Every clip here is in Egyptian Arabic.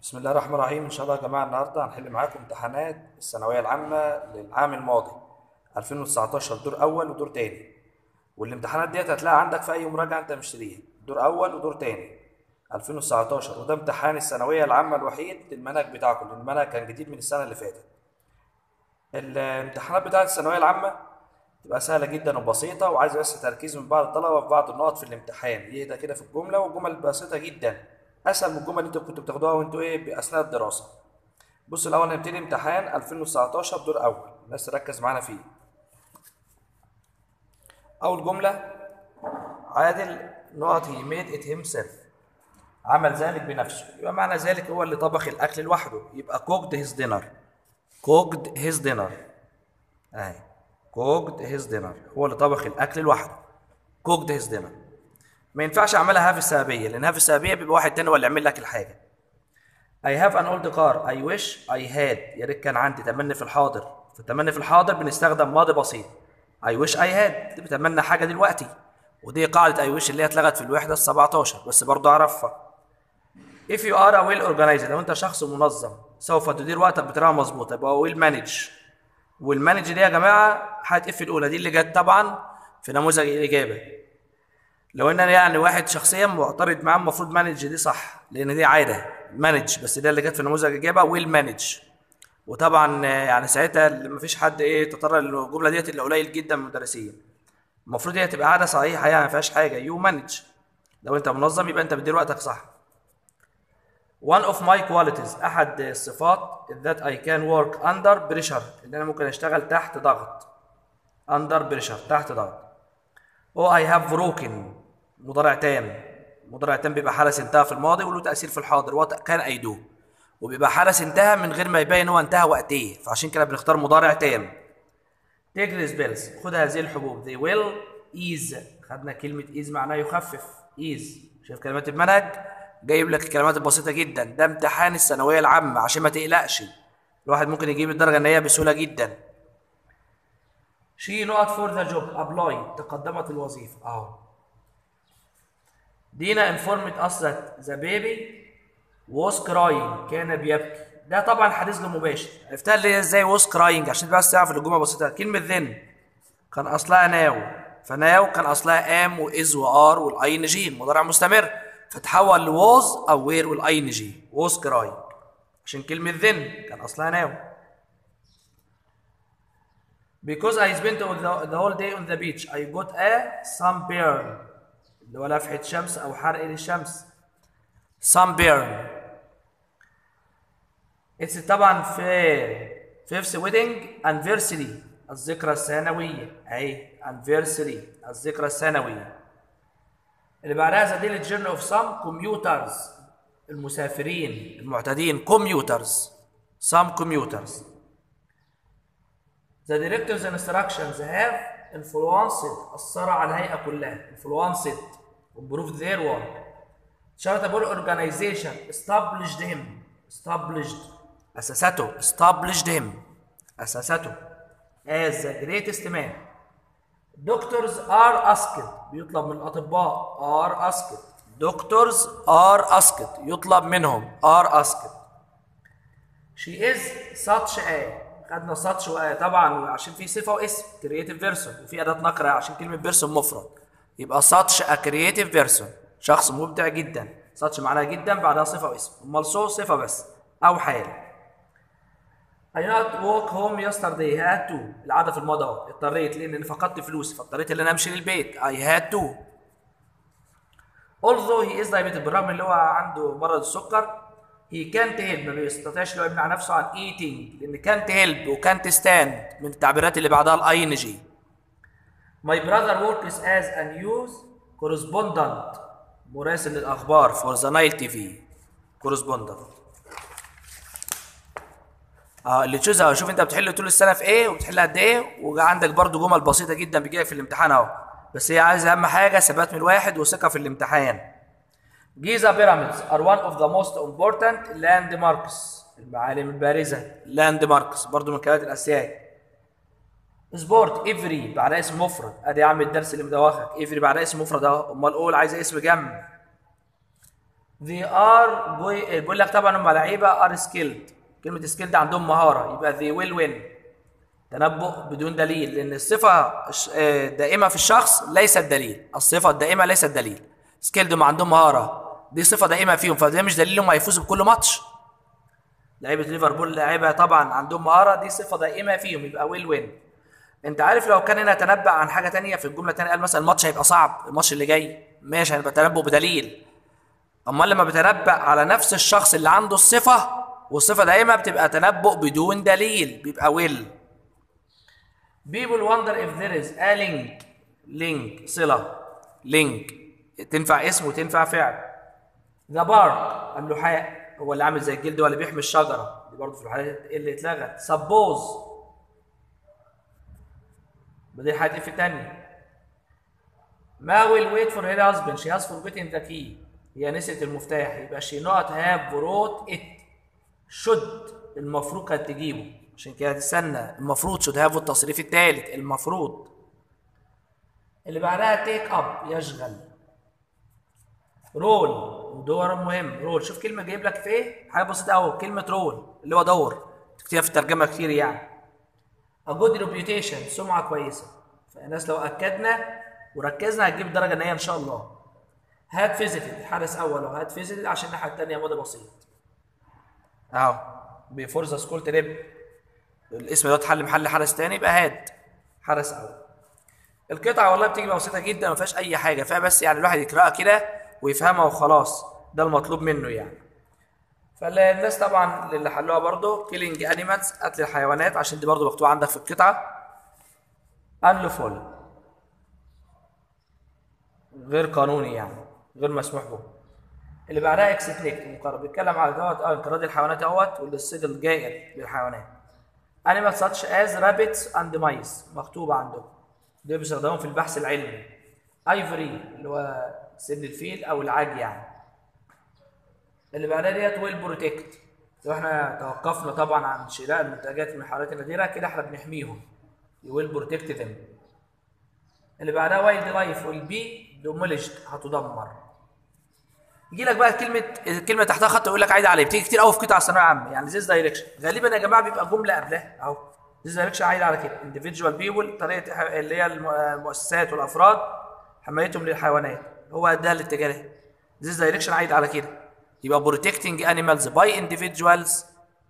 بسم الله الرحمن الرحيم ان شاء الله يا جماعه النهارده هنحل معاكم امتحانات الثانويه العامه للعام الماضي 2019 دور اول ودور تاني والامتحانات ديت هتلاقي عندك في اي مراجعه انت مشتريها دور اول ودور تاني 2019 وده امتحان الثانويه العامه الوحيد للمنهج بتاعكم لان المنهج كان جديد من السنه اللي فاتت الامتحانات بتاعت الثانويه العامه تبقى سهله جدا وبسيطه وعايز بس تركيز من بعض الطلبه في بعض النقط في الامتحان يهدى كده في الجمله والجمل بسيطه جدا اسهل من الجمل اللي انتوا كنتوا بتاخدوها وانتوا ايه اثناء الدراسه بصوا الاول هنبتدي امتحان 2019 دور اول الناس تركز معانا فيه اول جمله عادل نقط هي ميد ات هيم سيلف عمل ذلك بنفسه يبقى معنى ذلك هو اللي طبخ الاكل لوحده يبقى كوكد هيز دينر كوكد هيز دينر اهي كوكد هيز دينر هو اللي طبخ الاكل لوحده كوكد هيز دينر ما ينفعش اعملها هاف السببيه لان هاف السببيه بيبقى واحد تاني هو اللي يعمل لك الحاجه I have an old car I wish I had يا ريت كان عندي تمني في الحاضر في التمني في الحاضر بنستخدم ماضي بسيط I wish I had بتمنى حاجه دلوقتي ودي قاعده I wish اللي هي اتلغت في الوحده ال 17 بس برضه اعرفها If you are a well organized لو انت شخص منظم سوف تدير وقتك بطريقه مظبوطه يبقى ويل مانج والمانج دي يا جماعه هتقفل الاولى دي اللي جت طبعا في نموذج الاجابه لو ان انا يعني واحد شخصيا معترض معاه المفروض مانج دي صح لان دي عاده مانج بس ده اللي جت في نموذج الاجابه ويل مانج وطبعا يعني ساعتها مفيش حد ايه تطرق للجمله ديت الا قليل جدا من المدرسين المفروض هي تبقى عاده صحيحه يعني ما فيهاش حاجه يو مانج لو انت منظم يبقى انت بتدير وقتك صح One of my qualities أحد الصفات that I can work under pressure اللي أنا ممكن أشتغل تحت ضغط under pressure تحت ضغط Oh I have broken مضارع تام مضارع تام بيبقى حدث انتهى في الماضي وله تأثير في الحاضر what كان I do وبيبقى حدث انتهى من غير ما يبين هو انتهى وقت ايه فعشان كده بنختار مضارع تام take these pills خد هذه الحبوب they will ease خدنا كلمة ease معناه يخفف ease شايف كلمات المنهج جايب لك الكلمات البسيطة جدا ده امتحان الثانوية العامة عشان ما تقلقش الواحد ممكن يجيب الدرجة النهائية بسهولة جدا شي نقط فور ذا جوب ابلاي تقدمت الوظيفة اهو دينا انفورمت اس ذات ذا بيبي was crying كان بيبكي ده طبعا حديث له مباشر عرفتها اللي هي ازاي was crying عشان بس تعرف الجمله بسيطه كلمه then كان اصلها ناو فناو كان اصلها ام واز وار والاي ان جي المضارع مستمر فتحول لواز او وير والاي ان جي was crying عشان كلمه then كان اصلها ناو because I spent the, the whole day on the beach I got a sunburn اللي هو لفحة شمس أو حرق للشمس sunburn It's طبعا في fifth wedding anniversary الذكرى السنوية أهي anniversary الذكرى السنوية اللي بعدها the daily journey of some commuters المسافرين المعتادين commuters some commuters The director's instructions have influenced أثر على الهيئة كلها influenced improved their work charitable organization established him established أسسته established him أسسته as the greatest man doctors are asked بيطلب من الأطباء are asked doctors are asked يطلب منهم are asked she is such a خدنا such و طبعا عشان في صفة واسم creative person وفي أداة نقرة عشان كلمة person مفرد يبقى such a creative person شخص مبدع جدا such معناها جدا بعدها صفة واسم أمال so صفة بس أو حال I not walk home yesterday had to العادة في الماضي اهو اضطريت لأن فقدت فلوسي فاضطريت إن أنا أمشي للبيت I had to although he is diabetic بالرغم اللي هو عنده مرض السكر he can't help ما بيستطيعش انه يمنع نفسه عن eating لان can't help و can't stand من التعبيرات اللي بعدها الاي ان جي My brother works as a news correspondent مراسل للاخبار for the Nile TV correspondent اه اللي تشوزها شوف انت بتحل طول السنه في ايه وبتحل قد ايه وعندك برضو جمل بسيطه جدا بتجيلك في الامتحان اهو بس هي عايزه اهم حاجه ثبات من الواحد وثقه في الامتحان Giza pyramids are one of the most important landmarks المعالم البارزة landmarks برضو من الكلمات الأساسية سبورت افري بعدها اسم مفرد ادي يا عم الدرس اللي مدوخك افري بعدها اسم مفرد اهو امال قول عايز اسم جمع they are going بيقول لك طبعا هم لعيبه are skilled كلمه skilled عندهم مهاره يبقى they will win تنبؤ بدون دليل لان الصفه الش- آه، دائمه في الشخص ليست دليل الصفه الدائمه ليست دليل سكيلد هم عندهم مهاره دي صفه دائمه فيهم فده مش دليل هم هيفوزوا بكل ماتش لعيبه ليفربول لعيبه طبعا عندهم مهاره دي صفه دائمه فيهم يبقى ويل وين انت عارف لو كان هنا تنبأ عن حاجه تانية في الجمله التانية قال مثلا الماتش هيبقى صعب الماتش اللي جاي ماشي هيبقى تنبؤ بدليل اما لما بتنبأ على نفس الشخص اللي عنده الصفه والصفه دائما بتبقى تنبؤ بدون دليل بيبقى ويل People wonder if there is a link link صلة link تنفع اسم وتنفع فعل The bark اللحاء هو اللي عامل زي الجلد هو اللي بيحمي الشجرة دي برضه في الحالات اللي اتلغت suppose بدي الحالات في الثانية ما will wait for her husband she has forgotten the key هي نسيت المفتاح يبقى she not have brought it should المفروض كانت تجيبه عشان كده تستنى المفروض should have التصريف الثالث المفروض اللي بعدها تيك اب يشغل رول ودور مهم رول شوف كلمه جايب لك في ايه حاجه بسيطه قوي كلمه رول اللي هو دور تكتبها في الترجمه كتير يعني a good reputation سمعه كويسه فالناس لو اكدنا وركزنا هتجيب درجه نهائيه ان شاء الله هات فيزيتد حارس اول وهات فيزيتد عشان الناحيه الثانيه ماضي بسيط اهو بيفور ذا سكول تريب الاسم ده اتحل محل حارس تاني يبقى هات حارس اول القطعه والله بتيجي بسيطه جدا ما فيهاش اي حاجه فيها بس يعني الواحد يقراها كده ويفهمها وخلاص ده المطلوب منه يعني فالناس طبعا اللي حلوها برضه كيلينج انيمالز قتل الحيوانات عشان دي برضه مكتوبه عندك في القطعه انلوفول غير قانوني يعني غير مسموح به اللي بعدها اكسبليكت مقرر بيتكلم على دوت اه انقراض الحيوانات دوت والصيد الجائر للحيوانات animals such as rabbits and mice مكتوبة عندكم دول بيستخدموهم في البحث العلمي ivory اللي هو سن الفيل او العاج يعني اللي بعدها ديت ويل بروتكت لو احنا توقفنا طبعا عن شراء المنتجات من الحيوانات النادرة كده احنا بنحميهم ويل بروتكت ذم اللي بعدها وايلد لايف والبي دومولجد هتدمر يجي لك بقى كلمه الكلمه تحتها خط يقول لك عايد عليه بتيجي كتير قوي في قطع الثانويه العامه يعني زيز دايركشن غالبا يا جماعه بيبقى جمله قبلها اهو زيز دايركشن عايد على كده انديفيدوال بيبول طريقه ح- اللي هي الم- المؤسسات والافراد حمايتهم للحيوانات هو ده الاتجاه زيز دايركشن عايد على كده يبقى بروتكتنج انيمالز باي individuals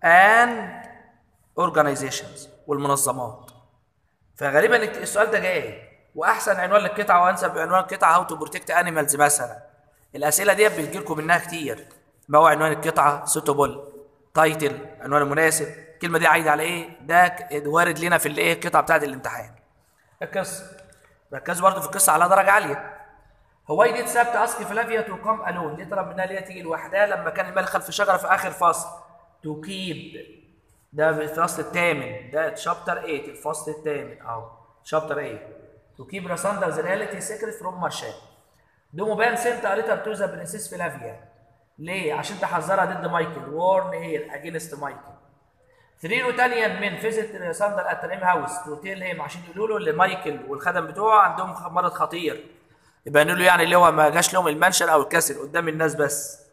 and organizations والمنظمات فغالبا السؤال ده جاي واحسن عنوان للقطعه وانسب عنوان القطعه هاو تو بروتكت انيمالز مثلا الاسئله ديت بتجي لكم منها كتير ما هو عنوان القطعه سوتوبل تايتل عنوان المناسب الكلمه دي عايده على ايه ده ك- وارد لنا في الايه القطعه بتاعه الامتحان القصه ركزوا برضه في القصه على درجه عاليه هو دي ساب اسك فلافيا تو كام الون دي طلب منها اللي هي تيجي لوحدها لما كان الملك خلف شجره في اخر فصل تو كيب ده الفصل الثامن ده شابتر 8 الفصل الثامن اهو شابتر 8 تو كيب راساندرز رياليتي سيكريت فروم مارشال دومو بان سنت اريتر تو ذا برنسيس فلافيا ليه؟ عشان تحذرها ضد مايكل وورن هير اجينست مايكل ثري روتانيان من فيزيت ساندر ات ريم هاوس تو تيل هيم عشان يقولوا له لمايكل والخدم بتوعه عندهم مرض خطير يبقى له يعني اللي هو ما جاش لهم المنشر او الكسر قدام الناس بس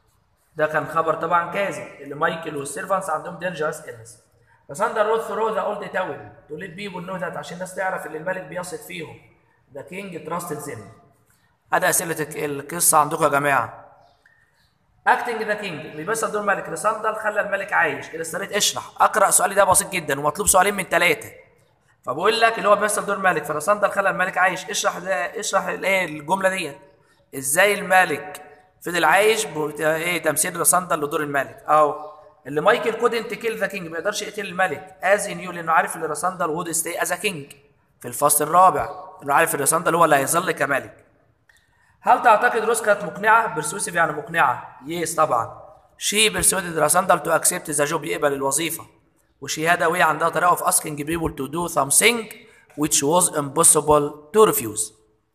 ده كان خبر طبعا كاذب اللي مايكل والسيرفانس عندهم دينجرس النس فساندر رود ثرو ذا اولد تاون تو ليت بيبول نو ذات عشان الناس تعرف ان الملك بيثق فيهم ذا كينج تراستد زيم ادي اسئله الك- القصه عندكم يا جماعه اكتنج ذا كينج بيمثل دور ملك رساندر خلى الملك عايش كده استريت اشرح اقرا سؤالي ده بسيط جدا ومطلوب سؤالين من ثلاثه فبقول لك اللي هو بيمثل دور ملك فرساندر خلى الملك عايش اشرح ده اشرح الايه الجمله ديت ازاي الملك فضل عايش بت- ايه تمثيل رساندر لدور الملك اهو اللي مايكل كودنت كيل ذا كينج ما يقدرش يقتل الملك از ان يو لانه عارف ان رساندر وود ستي از كينج في الفصل الرابع انه عارف ان رساندر هو اللي هيظل كملك هل تعتقد روس كانت مقنعه برسوسيف يعني مقنعه يس طبعا شي برسويدد راساندر تو اكسبت ذا جوب يقبل الوظيفه وشي هذا وهي عندها طريقه في asking people to do something which was impossible to refuse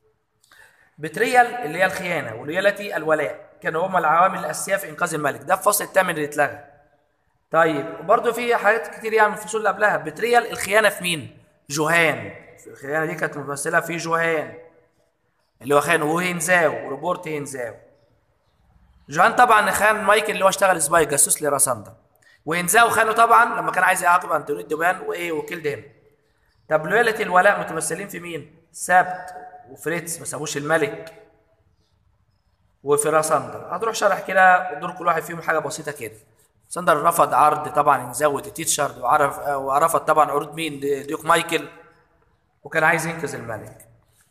بتريال اللي هي الخيانه وليالتي الولاء كانوا هما العوامل الاساسيه في انقاذ الملك ده الفصل الثامن اللي اتلغى طيب وبرده في حاجات كتير يعني من الفصول اللي قبلها بتريال الخيانه في مين جوهان الخيانه دي كانت ممثله في جوهان اللي هو خان وهينزاو وروبورت هينزاو جوان طبعا خان مايكل اللي هو اشتغل سباي جاسوس لراساندا وينزاو خانه طبعا لما كان عايز يعاقب انتوني دوبان وايه وكيل دهم طب لويالتي الولاء متمثلين في مين؟ سبت وفريتز ما سابوش الملك وفي راساندر هتروح شرح كده دور كل واحد فيهم حاجه بسيطه كده ساندر رفض عرض طبعا نزود تيتشارد وعرف ورفض طبعا عروض مين ديوك مايكل وكان عايز ينقذ الملك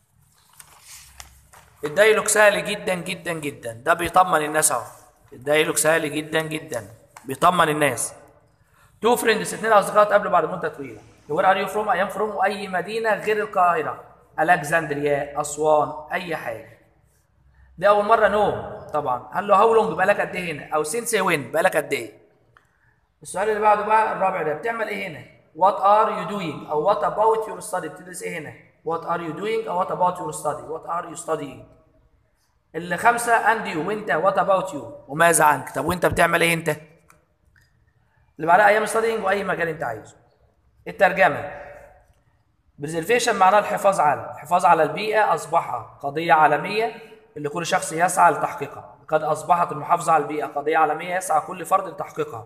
الدايلوج سهل جدا جدا جدا ده بيطمن الناس اهو الدايلوج سهل جدا جدا بيطمن الناس تو فريندز اثنين اصدقاء اتقابلوا بعد مده طويله وير ار يو فروم ايام فروم اي مدينه غير القاهره الكسندريا اسوان اي حاجه دي اول مره نو طبعا قال له هاو لونج بقالك قد ايه هنا او سينس وين بقالك قد ايه السؤال اللي بعده بقى الرابع ده بتعمل ايه هنا وات ار يو دوينج او وات اباوت يور ستادي بتدرس ايه هنا وات ار يو دوينج او وات اباوت يور ستادي وات ار يو ستادينج اللي خمسه اند يو وانت وات اباوت يو وماذا عنك طب وانت بتعمل ايه انت اللي بعدها ايام ستادينج واي مجال انت عايزه الترجمه بريزرفيشن معناه الحفاظ على الحفاظ على البيئه اصبح قضيه عالميه اللي كل شخص يسعى لتحقيقها قد اصبحت المحافظه على البيئه قضيه عالميه يسعى كل فرد لتحقيقها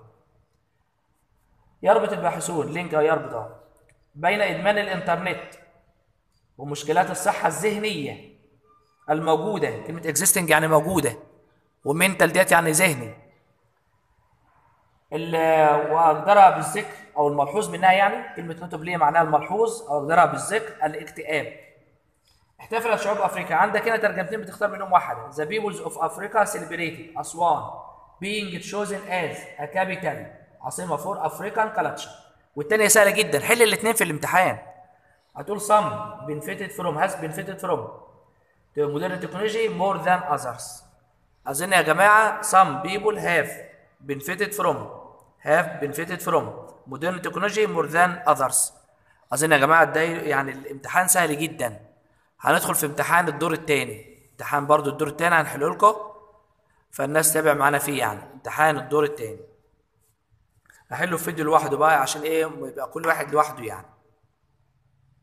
يربط الباحثون لينك يربط بين ادمان الانترنت ومشكلات الصحه الذهنيه الموجوده كلمه existing يعني موجوده ومنتال ديت يعني ذهني ال- واقدرها بالذكر او الملحوظ منها يعني كلمه نوتبليه معناها الملحوظ او اقدرها بالذكر الاكتئاب احتفلت شعوب افريقيا عندك هنا ترجمتين بتختار منهم واحده ذا بيبلز اوف افريقيا celebrated اسوان being chosen as a capital عاصمه فور افريكان كلتشر والتانيه سهله جدا حل الاثنين في الامتحان هتقول some benefited from has benefited from modern technology more than others اظن يا جماعه some people have benefited from have benefited from modern technology more than others اظن يا جماعه ده يعني الامتحان سهل جدا هندخل في امتحان الدور الثاني امتحان برضو الدور الثاني هنحله لكم فالناس تابع معانا فيه يعني امتحان الدور الثاني هحله في فيديو لوحده بقى عشان ايه يبقى كل واحد لوحده يعني